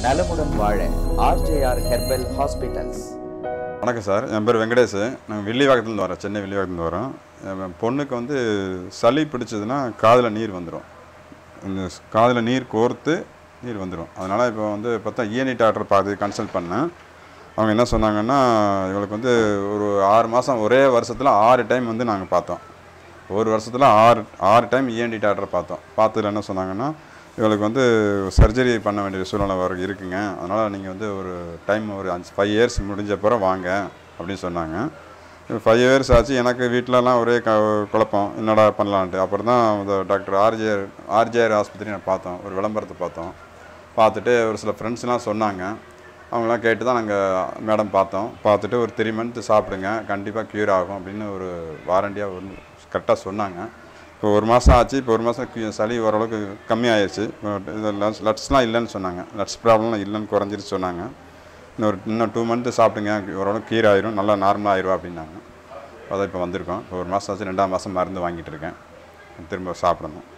நலமுடன் வாழ RJR herbal hospitals வணக்கம் சார் என் பேர் வெங்கடேஷ் நாங்கள் வில்லிவாக்கத்துலேருந்து வரோம் சென்னை வில்லிவாக்கத்துலேருந்து வரோம் என் பொண்ணுக்கு வந்து சளி பிடிச்சதுன்னா காதில் நீர் வந்துடும் இந்த காதில் நீர் கோர்த்து நீர் வந்துடும் அதனால் இப்போ வந்து பார்த்தா இஎன்இ டாக்டர் பார்த்து கன்சல்ட் பண்ணேன் அவங்க என்ன சொன்னாங்கன்னா இவளுக்கு வந்து ஒரு ஆறு மாதம் ஒரே வருஷத்தில் ஆறு டைம் வந்து நாங்கள் பார்த்தோம் ஒரு வருஷத்தில் ஆறு ஆறு டைம் இஎன்டி டாக்டர் பார்த்தோம் பார்த்ததுல என்ன சொன்னாங்கன்னா இவளுக்கு வந்து சர்ஜரி பண்ண வேண்டிய சூழ்நிலை வர இருக்குங்க அதனால் நீங்கள் வந்து ஒரு டைம் ஒரு அஞ்சு ஃபைவ் இயர்ஸ் முடிஞ்ச அப்புறம் வாங்க அப்படின்னு சொன்னாங்க ஃபைவ் இயர்ஸ் ஆச்சு எனக்கு வீட்டிலலாம் ஒரே க குழப்பம் என்னடா பண்ணலான்ட்டு அப்புறம் தான் இந்த டாக்டர் ஆர்ஜிஆர் ஆர்ஜிஆர் ஆஸ்பத்திரி நான் பார்த்தோம் ஒரு விளம்பரத்தை பார்த்தோம் பார்த்துட்டு ஒரு சில ஃப்ரெண்ட்ஸ்லாம் சொன்னாங்க அவங்களாம் கேட்டு தான் நாங்கள் மேடம் பார்த்தோம் பார்த்துட்டு ஒரு த்ரீ மந்த் சாப்பிடுங்க கண்டிப்பாக க்யூர் ஆகும் அப்படின்னு ஒரு வாரண்டியாக ஒரு கரெக்டாக சொன்னாங்க இப்போ ஒரு மாதம் ஆச்சு இப்போ ஒரு மாதம் சளி ஓரளவுக்கு கம்மியாயிருச்சு இது லட்ஸ்லாம் இல்லைன்னு சொன்னாங்க லட்ஸ் ப்ராப்ளம்லாம் இல்லைன்னு குறைஞ்சிருச்சு சொன்னாங்க இன்னொரு இன்னும் டூ மந்த்து சாப்பிடுங்க ஓரளவுக்கு க்யூர் ஆயிரும் நல்லா நார்மலாக ஆயிரும் அப்படின்னாங்க அதான் இப்போ வந்திருக்கோம் இப்போ ஒரு மாதம் ஆச்சு ரெண்டாம் மாதம் மருந்து வாங்கிட்டு இருக்கேன் திரும்ப சாப்பிடணும்